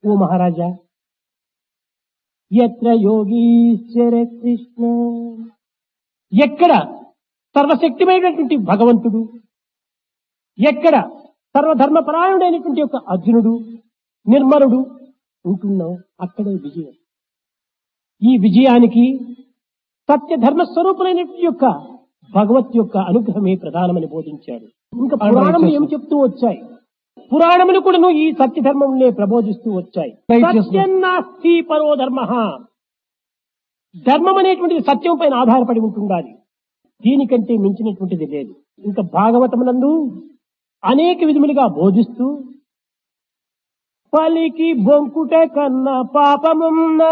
ఓ మహారాజా ఎత్ర యోగీశ్వర కృష్ణ ఎక్కడ సర్వశక్తిమైనటువంటి భగవంతుడు ఎక్కడ సర్వధర్మపరాయణుడైనటువంటి యొక్క అర్జునుడు నిర్మలుడు ఉంటున్నాం అక్కడే విజయం ఈ విజయానికి సత్య ధర్మ స్వరూపులైనటువంటి యొక్క భగవత్ యొక్క అనుగ్రహమే ప్రధానమని బోధించాడు ఇంకా పురాణములు ఏమి చెప్తూ వచ్చాయి పురాణములు కూడా ఈ సత్య ధర్మములే ప్రబోధిస్తూ వచ్చాయి Righteousness. సత్యం నాస్తి పరో ధర్మ ధర్మం అనేటువంటిది సత్యం పైన ఆధారపడి ఉంటుండాలి దీనికంటే మించినటువంటిది లేదు ఇంకా భాగవతమునందు అనేక విధములుగా బోధిస్తూ పలికి బొంకుట కన్నా పాపమున్నా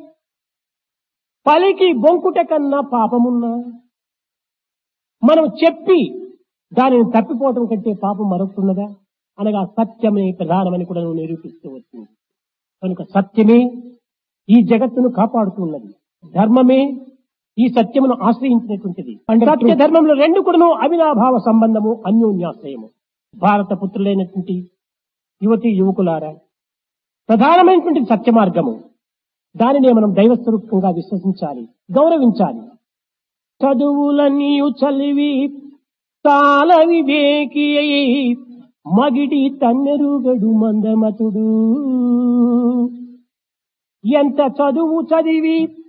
పలికి బొంకుట కన్నా పాపమున్నా మనం చెప్పి దానిని తప్పిపోవటం కంటే పాపం మరొకటున్నదా అనగా సత్యమే ప్రధానమని కూడా నువ్వు నిరూపిస్తూ వచ్చింది కనుక సత్యమే ఈ జగత్తును కాపాడుతున్నది ధర్మమే ఈ సత్యమును ఆశ్రయించినటువంటిది సత్య ధర్మంలో రెండు కూడాను అవినాభావ సంబంధము అన్యోన్యాశ్రయము భారత పుత్రులైనటువంటి యువతి యువకులారా ప్రధానమైనటువంటి సత్య మార్గము దానినే మనం దైవస్వరూపంగా విశ్వసించాలి గౌరవించాలి చదువులన్నీయు చలివి తాళ వివేకి అయి మగిడి తన్నెరుగడు మందమతుడు ఎంత చదువు చదివి